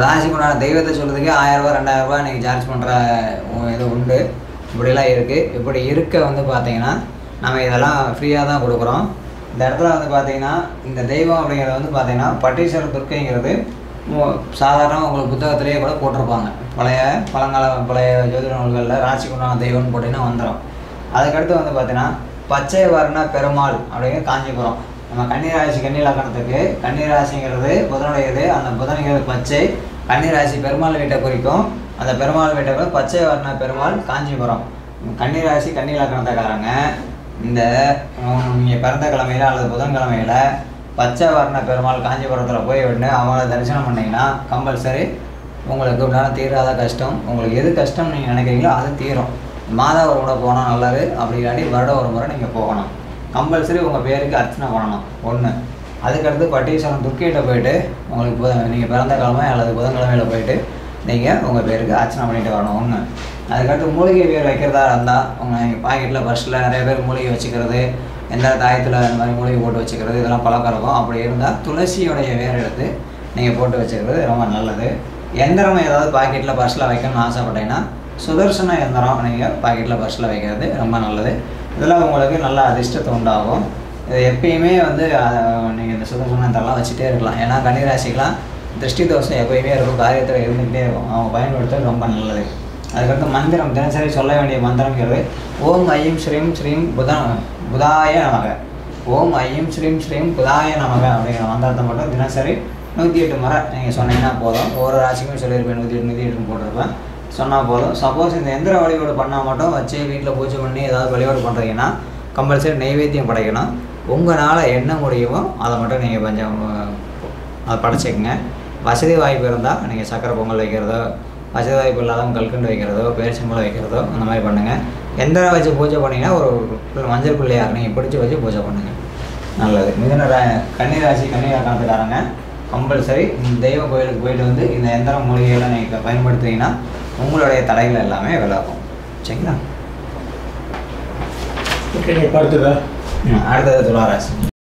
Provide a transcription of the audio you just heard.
ராசிக்கு உண்டான தெய்வத்தை சொல்கிறதுக்கே ஆயிரரூபா ரெண்டாயிரரூபா நீங்கள் சார்ஜ் பண்ணுற இது உண்டு இப்படிலாம் இருக்குது இப்படி இருக்க வந்து பார்த்தீங்கன்னா நம்ம இதெல்லாம் ஃப்ரீயாக தான் கொடுக்குறோம் இந்த இடத்துல வந்து பார்த்தீங்கன்னா இந்த தெய்வம் அப்படிங்கிறது வந்து பார்த்தீங்கன்னா பட்டீஸ்வரர் துர்க்கைங்கிறது மு- சாதாரண உங்களுக்கு புத்தகத்திலேயே கூட போட்டிருப்பாங்க பழைய பழங்கால பழைய ஜோதிட நூல்களில் ராசிக்கு உண்டான தெய்வம்னு போட்டிங்கன்னா வந்துடும் அதுக்கடுத்து வந்து பார்த்தீங்கன்னா பச்சை வர்ண பெருமாள் அப்படிங்கிற காஞ்சிபுரம் நம்ம கன்னிராசி கன்னிலக்கணத்துக்கு கன்னிராசிங்கிறது புதனுடையது அந்த புதனுங்கிறது பச்சை கன்னிராசி பெருமாள் வீட்டை குறிக்கும் அந்த பெருமாள் வீட்டை கூட பச்சை வர்ண பெருமாள் காஞ்சிபுரம் கன்னிராசி கன்னிலக்கணத்துக்காரங்க இந்த நீங்கள் பிறந்த கிழமையில அல்லது புதன்கிழமையில பச்சை வர்ண பெருமாள் காஞ்சிபுரத்தில் போய் விட்டு அவங்கள தரிசனம் பண்ணீங்கன்னா கம்பல்சரி உங்களுக்கு உண்டான தீராத கஷ்டம் உங்களுக்கு எது கஷ்டம் நீங்கள் நினைக்கிறீங்களோ அது தீரும் மாதா ஒரு முறை போனால் நல்லது அப்படி இல்லாட்டி வருடம் ஒரு முறை நீங்கள் போகணும் கம்பல்சரி உங்கள் பேருக்கு அர்ச்சனை பண்ணணும் ஒன்று அதுக்கடுத்து பட்டீஸ்வரம் துர்க்கிட்ட போயிட்டு உங்களுக்கு புத நீங்கள் பிறந்த கிழமை அல்லது புதன்கிழமையில் போயிட்டு நீங்கள் உங்கள் பேருக்கு அர்ச்சனை பண்ணிட்டு வரணும் ஒன்று அதுக்கடுத்து மூலிகை வேர் வைக்கிறதா இருந்தால் உங்கள் நீங்கள் பாக்கெட்டில் ஃபர்ஸ்ட்டில் நிறைய பேர் மூலிகை வச்சுக்கிறது எந்த தாயத்தில் இந்த மாதிரி மூலிகை போட்டு வச்சுக்கிறது இதெல்லாம் பழக்கம் இருக்கும் அப்படி இருந்தால் துளசியோடைய வேர் எடுத்து நீங்கள் போட்டு வச்சுக்கிறது ரொம்ப நல்லது எந்திரம் ஏதாவது பாக்கெட்டில் பர்ஸில் வைக்கணும்னு ஆசைப்பட்டீங்கன்னா சுதர்சன எந்திரம் நீங்கள் பாக்கெட்டில் பர்ஸில் வைக்கிறது ரொம்ப நல்லது இதெல்லாம் உங்களுக்கு நல்ல அதிர்ஷ்டத்தை உண்டாகும் இது எப்பயுமே வந்து நீங்கள் இந்த சுதர்சன எந்திரம்லாம் வச்சுட்டே இருக்கலாம் ஏன்னா கன்னிராசிக்கெலாம் திருஷ்டி தோஷம் எப்பயுமே இருக்கும் காரியத்தில் இருந்துகிட்டே இருக்கும் அவங்க பயன்படுத்துறது ரொம்ப நல்லது அதுக்கடுத்து மந்திரம் தினசரி சொல்ல வேண்டிய மந்திரங்கிறது ஓம் ஐயம் ஸ்ரீம் ஸ்ரீம் புத புதாய நமக ஓம் ஐயம் ஸ்ரீம் ஸ்ரீம் புதாய நமக அப்படிங்கிற மந்திரத்தை மட்டும் தினசரி நூற்றி எட்டு முறை நீங்கள் சொன்னீங்கன்னா போதும் ஒவ்வொரு ராசிக்கும் சொல்லியிருப்பேன் நூற்றி எட்டு நூற்றி எட்டுன்னு போட்டிருப்பேன் சொன்னால் போதும் சப்போஸ் இந்த எந்திர வழிபாடு பண்ணால் மட்டும் வச்சு வீட்டில் பூஜை பண்ணி ஏதாவது வழிபாடு பண்ணுறீங்கன்னா கம்பல்சரி நைவேத்தியம் படைக்கணும் உங்களால் என்ன முடியுமோ அதை மட்டும் நீங்கள் கொஞ்சம் அஹ், அதை படைச்சிக்கங்க வசதி வாய்ப்பு இருந்தால் நீங்கள் சக்கரை பொங்கல் வைக்கிறதோ வசதி வாய்ப்பு இல்லாதவங்க கல்கண்டு வைக்கிறதோ பேரிச்சம்பழம் வைக்கிறதோ அந்த மாதிரி பண்ணுங்கள் எந்த வச்சு பூஜை பண்ணிங்கன்னா ஒரு ஒரு மஞ்சள் பிள்ளையார் நீங்கள் பிடிச்சி வச்சு பூஜை பண்ணுங்கள் நல்லது மிதுன ரா கன்னிராசி கன்னிராக்காரத்துக்காரங்க கம்பல்சரி இந்த தெய்வ கோயிலுக்கு போயிட்டு வந்து இந்த எந்திர மூலிகையெல்லாம் நீங்கள் பயன்படுத்துனீங்கன்னா உங்களுடைய தடைகள் எல்லாமே விலகும் சரிங்களா ஓகே அடுத்ததா ம், அடுத்தது துளாராசி